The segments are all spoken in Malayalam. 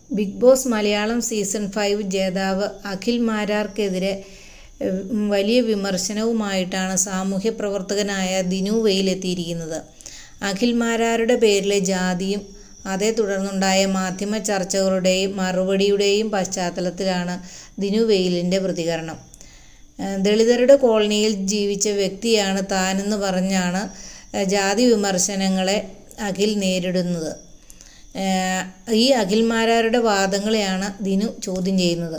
big Boss Malayalam season five ജേതാവ് അഖിൽ മാരാർക്കെതിരെ ഏഹ്, വലിയ വിമർശനവുമായിട്ടാണ് സാമൂഹ്യ പ്രവർത്തകനായ ദിനു വെയിലെത്തിയിരിക്കുന്നത് അഖിൽ മാരാരുടെ പേരിലെ ജാതിയും അതേ തുടർന്നുണ്ടായ മാധ്യമ ചർച്ചകളുടെയും മറുപടിയുടെയും പശ്ചാത്തലത്തിലാണ് ദിനു വെയിലിൻ്റെ പ്രതികരണം ഏഹ്, ദളിതരുടെ കോളനിയിൽ ജീവിച്ച വ്യക്തിയാണ് താനെന്ന് പറഞ്ഞാണ് ഏഹ്, ജാതി വിമർശനങ്ങളെ അഖിൽ നേരിടുന്നത് ഏഹ്, ഈ അഖിൽമാരാരുടെ വാദങ്ങളെയാണ് ദിനു ചോദ്യം ചെയ്യുന്നത്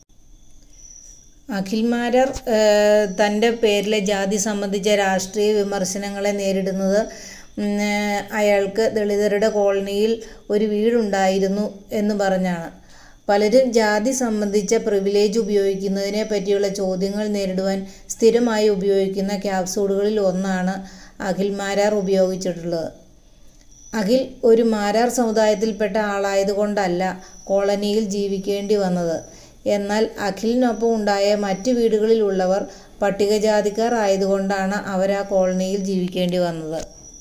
അഖിൽമാരാർ ഏഹ്, തൻ്റെ പേരിലെ ജാതി സംബന്ധിച്ച രാഷ്ട്രീയ വിമർശനങ്ങളെ നേരിടുന്നത് ഉം, ഏഹ്, അയാൾക്ക് ദളിതരുടെ കോളനിയിൽ ഒരു വീടുണ്ടായിരുന്നു എന്ന് പറഞ്ഞാണ് പലരും ജാതി സംബന്ധിച്ച പ്രിവിലേജ് ഉപയോഗിക്കുന്നതിനെ പറ്റിയുള്ള ചോദ്യങ്ങൾ നേരിടുവാൻ സ്ഥിരമായി ഉപയോഗിക്കുന്ന ക്യാപ്സൂളുകളിൽ ഒന്നാണ് അഖിൽ മാരാർ ഉപയോഗിച്ചിട്ടുള്ളത് അഖിൽ ഒരു മാരാർ സമുദായത്തിൽപ്പെട്ട ആളായതുകൊണ്ടല്ല കോളനിയിൽ ജീവിക്കേണ്ടി വന്നത് എന്നാൽ അഖിലിനൊപ്പം ഉണ്ടായ മറ്റ് വീടുകളിലുള്ളവർ പട്ടികജാതിക്കാർ ആയതുകൊണ്ടാണ് അവർ ആ കോളനിയിൽ ജീവിക്കേണ്ടി വന്നത്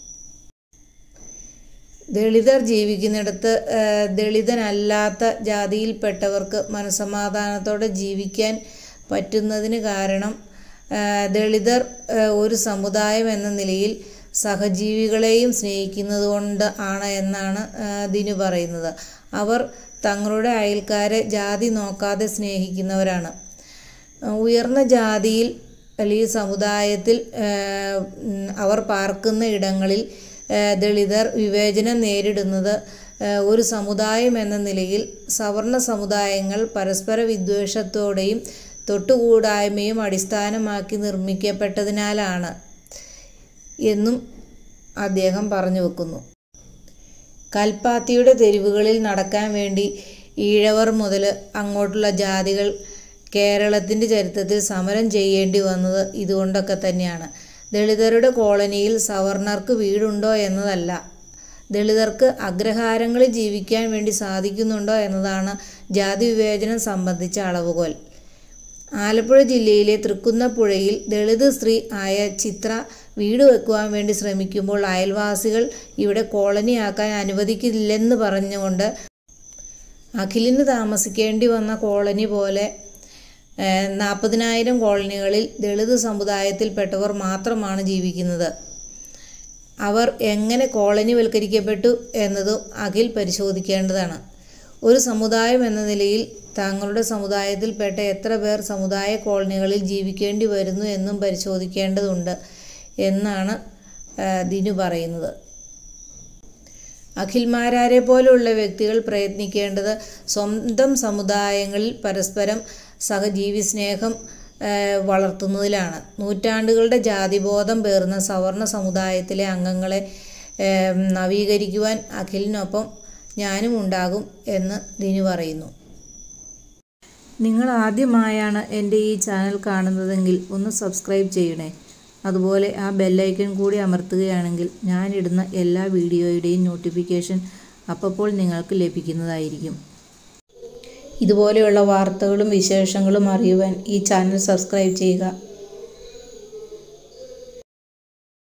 ദളിതർ ജീവിക്കുന്നിടത്ത് ഏഹ്, ദളിതനല്ലാത്ത ജാതിയിൽപ്പെട്ടവർക്ക് മനസമാധാനത്തോടെ ജീവിക്കാൻ പറ്റുന്നതിന് കാരണം ഏഹ്, ദളിതർ ഏഹ്, ഒരു സമുദായം എന്ന നിലയിൽ സഹജീവികളെയും സ്നേഹിക്കുന്നത് കൊണ്ട് ആണ് എന്നാണ് ഏഹ്, ദിനു പറയുന്നത് അവർ തങ്ങളുടെ അയൽക്കാരെ ജാതി നോക്കാതെ സ്നേഹിക്കുന്നവരാണ് ഉയർന്ന ജാതിയിൽ അല്ലെങ്കിൽ സമുദായത്തിൽ ഏഹ്, ഉം, അവർ പാർക്കുന്ന ഇടങ്ങളിൽ ഏഹ്, ദളിതർ വിവേചനം നേരിടുന്നത് ഏഹ്, ഒരു സമുദായം എന്ന നിലയിൽ സവർണ സമുദായങ്ങൾ പരസ്പര വിദ്വേഷത്തോടെയും തൊട്ടുകൂടായ്മയും അടിസ്ഥാനമാക്കി നിർമ്മിക്കപ്പെട്ടതിനാലാണ് എന്നും അദ്ദേഹം പറഞ്ഞു വെക്കുന്നു കൽപ്പാത്തിയുടെ തെരുവുകളിൽ നടക്കാൻ വേണ്ടി ഈഴവർ മുതൽ അങ്ങോട്ടുള്ള ജാതികൾ കേരളത്തിൻ്റെ ചരിത്രത്തിൽ സമരം ചെയ്യേണ്ടി വന്നത് ഇതുകൊണ്ടൊക്കെ തന്നെയാണ് ദളിതരുടെ കോളനിയിൽ സവർണർക്ക് വീടുണ്ടോ എന്നതല്ല ദളിതർക്ക് അഗ്രഹാരങ്ങളിൽ ജീവിക്കാൻ വേണ്ടി സാധിക്കുന്നുണ്ടോ എന്നതാണ് ജാതി വിവേചനം സംബന്ധിച്ച അളവുകോൽ ആലപ്പുഴ ജില്ലയിലെ തൃക്കുന്നപ്പുഴയിൽ ദളിത് സ്ത്രീ ആയ ചിത്ര വീട് വെക്കുവാൻ വേണ്ടി ശ്രമിക്കുമ്പോൾ അയൽവാസികൾ ഇവിടെ കോളനിയാക്കാൻ അനുവദിക്കില്ലെന്ന് പറഞ്ഞുകൊണ്ട് അഖിലിന് താമസിക്കേണ്ടി വന്ന കോളനി പോലെ നാൽപ്പതിനായിരം കോളനികളിൽ ദളിത് സമുദായത്തിൽപ്പെട്ടവർ മാത്രമാണ് ജീവിക്കുന്നത് അവർ എങ്ങനെ കോളനിവൽക്കരിക്കപ്പെട്ടു എന്നതും അഖിൽ പരിശോധിക്കേണ്ടതാണ് ഒരു സമുദായം എന്ന നിലയിൽ തങ്ങളുടെ സമുദായത്തിൽപ്പെട്ട എത്ര പേർ സമുദായ കോളനികളിൽ ജീവിക്കേണ്ടി വരുന്നു എന്നും പരിശോധിക്കേണ്ടതുണ്ട് എന്നാണ് ആ, ദിനു പറയുന്നത് അഖിൽമാരാരെ പോലുള്ള വ്യക്തികൾ പ്രയത്നിക്കേണ്ടത് സ്വന്തം സമുദായങ്ങളിൽ പരസ്പരം സഹജീവി സ്നേഹം ഏഹ്, വളർത്തുന്നതിലാണ് നൂറ്റാണ്ടുകളുടെ ജാതിബോധം പേർന്ന സവർണ സമുദായത്തിലെ അംഗങ്ങളെ ഏഹ്, നവീകരിക്കുവാൻ അഖിലിനൊപ്പം ഞാനും ഉണ്ടാകും എന്ന് ദിനു പറയുന്നു നിങ്ങൾ ആദ്യമായാണ് എൻ്റെ ഈ ചാനൽ കാണുന്നതെങ്കിൽ ഒന്ന് സബ്സ്ക്രൈബ് ചെയ്യണേ അതുപോലെ ആ ബെല്ലൈക്കൺ കൂടി അമർത്തുകയാണെങ്കിൽ ഞാനിടുന്ന എല്ലാ വീഡിയോയുടെയും നോട്ടിഫിക്കേഷൻ അപ്പോൾ നിങ്ങൾക്ക് ലഭിക്കുന്നതായിരിക്കും ഇതുപോലെയുള്ള വാർത്തകളും വിശേഷങ്ങളും അറിയുവാൻ ഈ ചാനൽ സബ്സ്ക്രൈബ് ചെയ്യുക